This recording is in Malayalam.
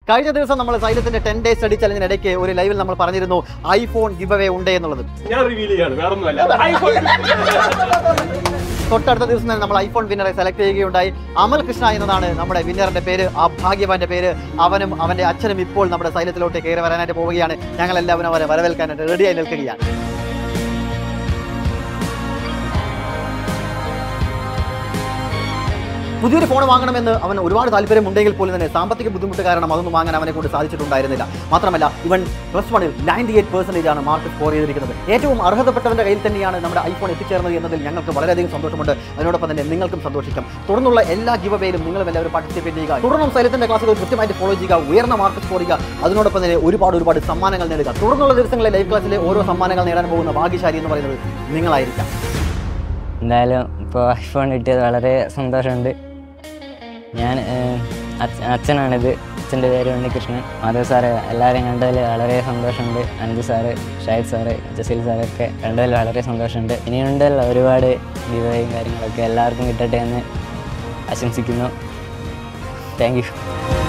കഴിഞ്ഞ ദിവസം നമ്മൾ സൈലത്തിന്റെ ടെൻ ഡേയ്സ് സ്റ്റഡി ചലഞ്ചിനിടയ്ക്ക് ഒരു ലൈവിൽ നമ്മൾ പറഞ്ഞിരുന്നു ഐഫോൺ ഗിവ് അവേ ഉണ്ട് എന്നുള്ളത് ഞാൻ റിവീൽ ചെയ്യാണ് വേറെ ഒന്നുമല്ല ഐഫോൺ തൊട്ടടുത്ത ദിവസം തന്നെ നമ്മൾ ഐഫോൺ വിന്നറെ സെലക്ട് ചെയ്യുകയുണ്ടായി അമൽ കൃഷ്ണ എന്നതാണ് നമ്മുടെ വിന്നറിന്റെ പേര് ആ ഭാഗ്യവാന്റെ പേര് അവനും അവന്റെ അച്ഛനും ഇപ്പോൾ നമ്മുടെ സൈലത്തിലോട്ട് കയറി വരാനായിട്ട് പോവുകയാണ് ഞങ്ങൾ എല്ലാവരും അവരെ വരവേൽക്കാനായിട്ട് റെഡിയായി നിൽക്കുകയാണ് പുതിയൊരു ഫോൺ വാങ്ങണമെന്ന് അവൻ ഒരുപാട് താല്പര്യം ഉണ്ടെങ്കിൽ പോലും തന്നെ സാമ്പത്തിക ബുദ്ധിമുട്ട് കാരണം അതൊന്നും വാങ്ങാൻ അവനെ കൊണ്ട് സാധിച്ചിട്ടുണ്ടായിരുന്നില്ല മാത്രമല്ല ഇവൻ പ്ലസ് വണ്ണിൽ നയൻറ്റി എയ്റ്റ് പെർസെൻറ്റേജ് ആണ് മാർക്ക് സ്കോർ ചെയ്തിരിക്കുന്നത് ഏറ്റവും അർഹതപ്പെട്ടവന്റെ കയ്യിൽ തന്നെയാണ് നമ്മുടെ ഐഫോൺ എത്തിച്ചേർന്നത് എന്നതിൽ ഞങ്ങൾക്ക് വളരെയധികം സന്തോഷമുണ്ട് അതിനോടൊപ്പം തന്നെ നിങ്ങൾക്കും സന്തോഷിക്കാം തുടർന്നുള്ള എല്ലാ ഗിവവേയിലും നിങ്ങളും എല്ലാവരും പാർട്ടിസിപ്പേറ്റ് ചെയ്യുക തുടർന്നും സൈലത്തിന്റെ ക്ലാസ്സുകൾ കൃത്യമായിട്ട് ഫോളോ ചെയ്യുക ഉയർന്ന മാർക്ക് സ്കോർ ചെയ്യുക അതിനോടൊപ്പം തന്നെ ഒരുപാട് ഒരുപാട് സമ്മാനങ്ങൾ നേടുക തുടർന്നുള്ള ദിവസങ്ങളിലെ ലൈവ് ക്ലാസ്സിലെ ഓരോ സമ്മാനങ്ങൾ നേടാൻ പോകുന്ന ഭാഗ്യശാലി എന്ന് പറയുന്നത് നിങ്ങളായിരിക്കാം എന്തായാലും ഇപ്പോൾ ഐഫോൺ കിട്ടിയത് വളരെ സന്തോഷമുണ്ട് ഞാൻ ഏഹ്, അച്ഛ- അച്ഛനാണിത് അച്ഛൻ്റെ പേര് ഉണ്ണികൃഷ്ണൻ മാധവ് സാറ് എല്ലാവരെയും കണ്ടതിൽ വളരെ സന്തോഷമുണ്ട് അനന്ത് സാറ് ഷാഹിദ് സാറ് ജസീൽ സാറൊക്കെ കണ്ടതിൽ വളരെ സന്തോഷമുണ്ട് ഇനിയുണ്ടല്ലോ ഒരുപാട് വിവയും കാര്യങ്ങളൊക്കെ എല്ലാവർക്കും കിട്ടട്ടെ എന്ന് ആശംസിക്കുന്നു താങ്ക് യു